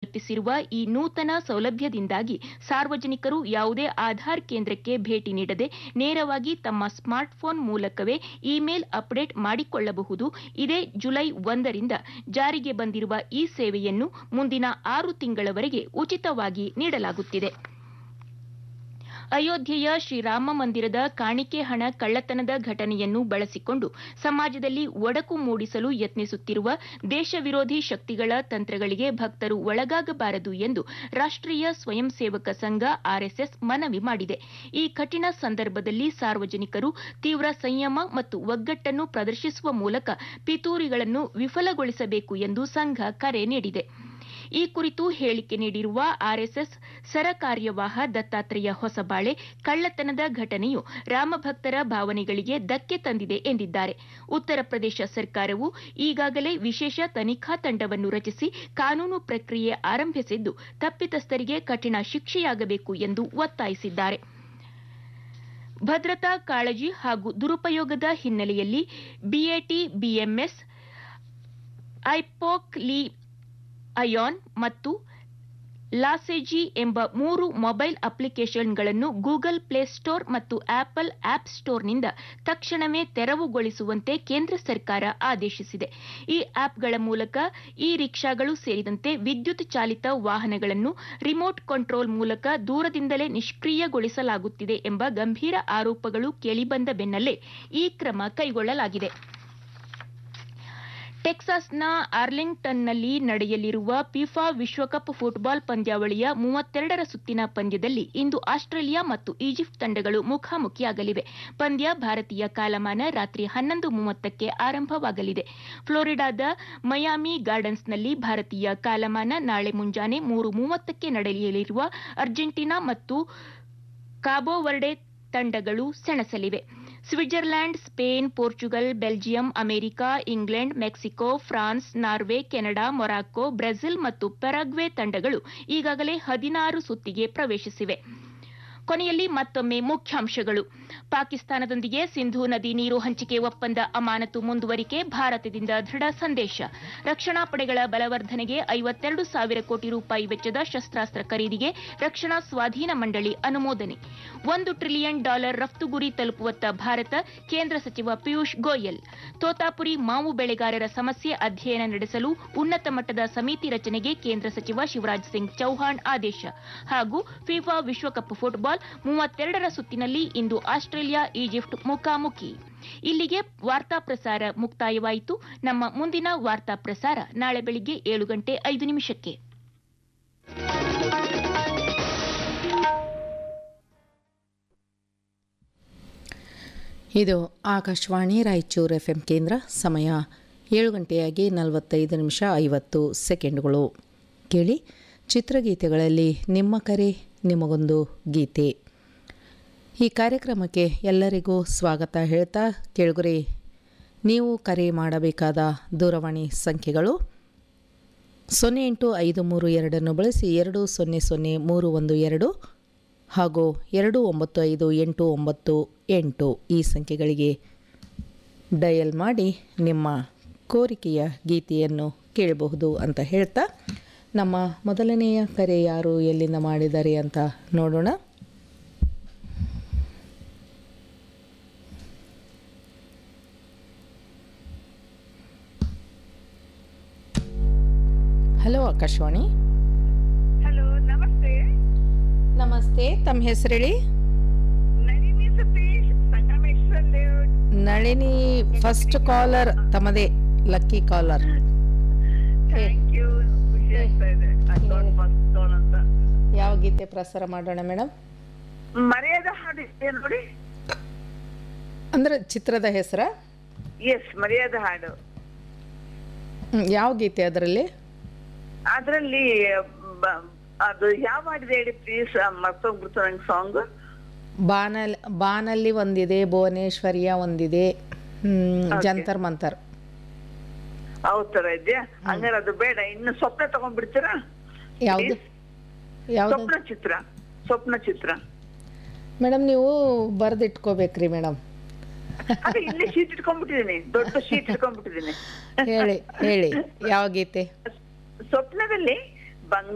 ಕಲ್ಪಿಸಿರುವ ಈ ನೂತನ ಸೌಲಭ್ಯದಿಂದಾಗಿ ಸಾರ್ವಜನಿಕರು ಯಾವುದೇ ಆಧಾರ್ ಕೇಂದ್ರಕ್ಕೆ ಭೇಟಿ ನೀಡದೆ ನೇರವಾಗಿ ತಮ್ಮ ಸ್ಮಾರ್ಟ್ಫೋನ್ ಮೂಲಕವೇ ಇಮೇಲ್ ಅಪ್ಡೇಟ್ ಮಾಡಿಕೊಳ್ಳಬಹುದು ಇದೇ ಜುಲೈ ಒಂದರಿಂದ ಜಾರಿಗೆ ಬಂದಿರುವ ಈ ಸೇವೆಯನ್ನು ಮುಂದಿನ ಆರು ತಿಂಗಳವರೆಗೆ ಉಚಿತವಾಗಿ ನೀಡಲಾಗುತ್ತಿದೆ ಅಯೋಧ್ಯೆಯ ಶ್ರೀರಾಮ ಮಂದಿರದ ಕಾಣಿಕೆ ಹಣ ಕಳ್ಳತನದ ಘಟನೆಯನ್ನು ಬಳಸಿಕೊಂಡು ಸಮಾಜದಲ್ಲಿ ಒಡಕು ಮೂಡಿಸಲು ಯತ್ನಿಸುತ್ತಿರುವ ದೇಶ ವಿರೋಧಿ ಶಕ್ತಿಗಳ ತಂತ್ರಗಳಿಗೆ ಭಕ್ತರು ಒಳಗಾಗಬಾರದು ಎಂದು ರಾಷ್ಟ್ರೀಯ ಸ್ವಯಂ ಸೇವಕ ಸಂಘ ಆರ್ಎಸ್ಎಸ್ ಮನವಿ ಮಾಡಿದೆ ಈ ಕಠಿಣ ಸಂದರ್ಭದಲ್ಲಿ ಸಾರ್ವಜನಿಕರು ತೀವ್ರ ಸಂಯಮ ಮತ್ತು ಒಗ್ಗಟ್ಟನ್ನು ಪ್ರದರ್ಶಿಸುವ ಮೂಲಕ ಪಿತೂರಿಗಳನ್ನು ವಿಫಲಗೊಳಿಸಬೇಕು ಎಂದು ಸಂಘ ಕರೆ ನೀಡಿದೆ ಈ ಕುರಿತು ಹೇಳಿಕೆ ನೀಡಿರುವ ಆರ್ಎಸ್ಎಸ್ ಸರ ಕಾರ್ಯವಾಹ ದತ್ತಾತ್ರೇಯ ಹೊಸಬಾಳೆ ಕಳ್ಳತನದ ಘಟನೆಯು ರಾಮಭಕ್ತರ ಭಾವನೆಗಳಿಗೆ ಧಕ್ಕೆ ತಂದಿದೆ ಎಂದಿದ್ದಾರೆ ಉತ್ತರ ಪ್ರದೇಶ ಸರ್ಕಾರವು ಈಗಾಗಲೇ ವಿಶೇಷ ತನಿಖಾ ತಂಡವನ್ನು ರಚಿಸಿ ಕಾನೂನು ಪ್ರಕ್ರಿಯೆ ಆರಂಭಿಸಿದ್ದು ತಪ್ಪಿತಸ್ಥರಿಗೆ ಕಠಿಣ ಶಿಕ್ಷೆಯಾಗಬೇಕು ಎಂದು ಒತ್ತಾಯಿಸಿದ್ದಾರೆ ಭದ್ರತಾ ಕಾಳಜಿ ಹಾಗೂ ದುರುಪಯೋಗದ ಹಿನ್ನೆಲೆಯಲ್ಲಿ ಬಿಎಟಿ ಬಿಎಂಎಸ್ ಐಪೋಕ್ ಲಿ ಅಯಾನ್ ಮತ್ತು ಲಾಸೆಜಿ ಎಂಬ ಮೂರು ಮೊಬೈಲ್ ಅಪ್ಲಿಕೇಶನ್ಗಳನ್ನು ಗೂಗಲ್ ಪ್ಲೇಸ್ಟೋರ್ ಮತ್ತು ಆಪಲ್ ಆಪ್ ಸ್ಟೋರ್ನಿಂದ ತಕ್ಷಣವೇ ತೆರವುಗೊಳಿಸುವಂತೆ ಕೇಂದ್ರ ಸರ್ಕಾರ ಆದೇಶಿಸಿದೆ ಈ ಆಪ್ಗಳ ಮೂಲಕ ಇ ರಿಕ್ಷಾಗಳು ಸೇರಿದಂತೆ ವಿದ್ಯುತ್ ಚಾಲಿತ ವಾಹನಗಳನ್ನು ರಿಮೋಟ್ ಕಂಟ್ರೋಲ್ ಮೂಲಕ ದೂರದಿಂದಲೇ ನಿಷ್ಕ್ರಿಯಗೊಳಿಸಲಾಗುತ್ತಿದೆ ಎಂಬ ಗಂಭೀರ ಆರೋಪಗಳು ಕೇಳಿಬಂದ ಬೆನ್ನಲ್ಲೇ ಈ ಕ್ರಮ ಕೈಗೊಳ್ಳಲಾಗಿದೆ ಟೆಕ್ಸಾಸ್ನ ಆರ್ಲಿಂಗ್ಟನ್ನಲ್ಲಿ ನಡೆಯಲಿರುವ ಫಿಫಾ ವಿಶ್ವಕಪ್ ಫುಟ್ಬಾಲ್ ಪಂದ್ಯಾವಳಿಯ ಮೂವತ್ತೆರಡರ ಸುತ್ತಿನ ಪಂದ್ಯದಲ್ಲಿ ಇಂದು ಆಸ್ಟ್ರೇಲಿಯಾ ಮತ್ತು ಈಜಿಪ್ಟ್ ತಂಡಗಳು ಮುಖಾಮುಖಿಯಾಗಲಿವೆ ಪಂದ್ಯ ಭಾರತೀಯ ಕಾಲಮಾನ ರಾತ್ರಿ ಹನ್ನೊಂದು ಮೂವತ್ತಕ್ಕೆ ಆರಂಭವಾಗಲಿದೆ ಫ್ಲೋರಿಡಾದ ಮಯಾಮಿ ಗಾರ್ಡನ್ಸ್ನಲ್ಲಿ ಭಾರತೀಯ ಕಾಲಮಾನ ನಾಳೆ ಮುಂಜಾನೆ ಮೂರು ಮೂವತ್ತಕ್ಕೆ ನಡೆಯಲಿರುವ ಅರ್ಜೆಂಟೀನಾ ಮತ್ತು ಕಾಬೋವರ್ಡೆ ತಂಡಗಳು ಸೆಣಸಲಿವೆ Switzerland Spain Portugal Belgium America England Mexico France Norway Canada Morocco Brazil ಮತ್ತು ಪೆರಾಗ್ವೆ ತಂಡಗಳು ಈಗಾಗಲೇ ಹದಿನಾರು ಸುತ್ತಿಗೆ ಪ್ರವೇಶಿಸಿವೆ ಕೊನೆಯಲ್ಲಿ ಮತ್ತೊಮ್ಮೆ ಮುಖ್ಯಾಂಶಗಳು ಪಾಕಿಸ್ತಾನದೊಂದಿಗೆ ಸಿಂಧೂ ನದಿ ನೀರು ಹಂಚಿಕೆ ಒಪ್ಪಂದ ಅಮಾನತು ಮುಂದುವರಿಕೆ ಭಾರತದಿಂದ ದೃಢ ಸಂದೇಶ ರಕ್ಷಣಾ ಪಡೆಗಳ ಬಲವರ್ಧನೆಗೆ ಐವತ್ತೆರಡು ಸಾವಿರ ಕೋಟಿ ರೂಪಾಯಿ ವೆಚ್ಚದ ಶಸ್ತ್ರಾಸ್ತ್ರ ಖರೀದಿಗೆ ರಕ್ಷಣಾ ಸ್ವಾಧೀನ ಮಂಡಳಿ ಅನುಮೋದನೆ ಒಂದು ಟ್ರಿಲಿಯನ್ ಡಾಲರ್ ರಫ್ತು ಗುರಿ ತಲುಪುವತ್ತ ಭಾರತ ಕೇಂದ್ರ ಸಚಿವ ಪಿಯೂಷ್ ಗೋಯಲ್ ತೋತಾಪುರಿ ಮಾವು ಬೆಳೆಗಾರರ ಸಮಸ್ಯೆ ಅಧ್ಯಯನ ನಡೆಸಲು ಉನ್ನತ ಮಟ್ಟದ ಸಮಿತಿ ರಚನೆಗೆ ಕೇಂದ್ರ ಸಚಿವ ಶಿವರಾಜ್ ಸಿಂಗ್ ಚೌಹಾಣ್ ಆದೇಶ ಹಾಗೂ ಫಿಫಾ ವಿಶ್ವಕಪ್ ಫುಟ್ಬಾಲ್ ಮೂವತ್ತೆರಡರ ಸುತ್ತಿನಲ್ಲಿ ಇಂದು ಆಸ್ಟ್ರೇಲಿಯಾ ಈಜಿಪ್ಟ್ ಮುಖಾಮುಖಿ ಇಲ್ಲಿಗೆ ವಾರ್ತಾ ಪ್ರಸಾರ ಮುಕ್ತಾಯವಾಯಿತು ನಮ್ಮ ಮುಂದಿನ ವಾರ್ತಾ ಪ್ರಸಾರ ನಾಳೆ ಬೆಳಿಗ್ಗೆ ಏಳು ಗಂಟೆ ಐದು ನಿಮಿಷಕ್ಕೆ ಇದು ಆಕಾಶವಾಣಿ ರಾಯಚೂರು ಎಫ್ ಎಂ ಕೇಂದ್ರ ಸಮಯ ಏಳು ಗಂಟೆಯಾಗಿ ನಲವತ್ತೈದು ನಿಮಿಷ ಐವತ್ತು ಸೆಕೆಂಡ್ಗಳು ಕೇಳಿ ಚಿತ್ರಗೀತೆಗಳಲ್ಲಿ ನಿಮ್ಮ ಕರೆ ನಿಮಗೊಂದು ಗೀತೆ ಈ ಕಾರ್ಯಕ್ರಮಕ್ಕೆ ಎಲ್ಲರಿಗೂ ಸ್ವಾಗತ ಹೇಳ್ತಾ ಕೇಳುಗರೆ ನೀವು ಕರೆ ಮಾಡಬೇಕಾದ ದೂರವಾಣಿ ಸಂಖ್ಯೆಗಳು ಸೊನ್ನೆ ಎಂಟು ಐದು ಮೂರು ಎರಡನ್ನು ಬಳಸಿ ಎರಡು ಸೊನ್ನೆ ಸೊನ್ನೆ ಮೂರು ಒಂದು ಎರಡು ಹಾಗೂ ಎರಡು ಒಂಬತ್ತು ಐದು ಎಂಟು ಒಂಬತ್ತು ಎಂಟು ಈ ಸಂಖ್ಯೆಗಳಿಗೆ ಡಯಲ್ ಮಾಡಿ ನಿಮ್ಮ ಕೋರಿಕೆಯ ಗೀತೆಯನ್ನು ಕೇಳಬಹುದು ಅಂತ ಹೇಳ್ತಾ ನಮ್ಮ ಮೊದಲನೆಯ ಕರೆ ಯಾರು ಎಲ್ಲಿಂದ ಮಾಡಿದ್ದಾರೆ ಅಂತ ನೋಡೋಣ ಹಲೋ ಆಕಾಶವಾಣಿ ಹಲೋ ನಮಸ್ತೆ ನಮಸ್ತೆ ತಮ್ಮ ಹೆಸರು ಹೇಳಿ Nalini Satish Sangameshwar layout Nalini first caller ತಮ್ಮದೇ ಲಕ್ಕಿ ಕಾಲರ್ ಥ್ಯಾಂಕ್ ಯು ಖುಷಿ ಆಗ್ತಾ ಇದೆ ಅಷ್ಟೊಂದು ಫಸ್ಟ್ ಟೋನ್ ಅಂತ ಯಾವ ಗೀತೆ ಪ್ರಸಾರ ಮಾಡೋಣ ಮೇಡಮ್ ಮರ್ಯಾದ ಹಾಡು ಇದೆ ನೋಡಿ ಅಂದ್ರೆ ಚಿತ್ರದ ಹೆಸರ ಎಸ್ ಮರ್ಯಾದ ಹಾಡು ಯಾವ ಗೀತೆ ಅದರಲ್ಲಿ ಅದ್ರಲ್ಲಿ ಬ- ಅದು ಯಾವ ಹಾಡಿದೆ ಹೇಳಿ ಪ್ಲೀಸ್ ಮರ್ತೋಗ್ಬಿಡ್ತು ನಂಗೆ ಸಾಂಗ್ ಬಾನಲ್ ಬಾನಲ್ಲಿ ಒಂದಿದೆ ಭುವನೇಶ್ವರಿಯ ಒಂದಿದೆ ಹ್ಮ್, ಜಂತರ್ ಮಂತರ್ ಯಾವ ತರ ಇದೆಯಾ ಹಂಗಾರೆ ಅದು ಬೇಡ ಇನ್ನು ಸ್ವಪ್ನ ತಗೊಂಡ್ಬಿಡ್ತೀರಾ ಯಾವುದು ಯಾವ್ದು ಸ್ವಪ್ನ ಚಿತ್ರ ಸ್ವಪ್ನ ಚಿತ್ರ ಮೇಡಮ್ ನೀವು ಬರೆದಿಟ್ಕೋಬೇಕ್ರಿ ಮೇಡಮ್ ಅದೇ ಇಲ್ಲಿ ಶೀಟ್ ಇಟ್ಕೊಂಡ್ಬಿಟ್ಟಿದೀನಿ ದೊಡ್ಡ ಶೀಟ್ ಇಟ್ಕೊಂಡ್ಬಿಟ್ಟಿದೀನಿ ಹೇಳಿ ಹೇಳಿ ಯಾವ ಗೀತೆ ಸ್ವಪ್ನದಲ್ಲಿ ಬಂಗಾರ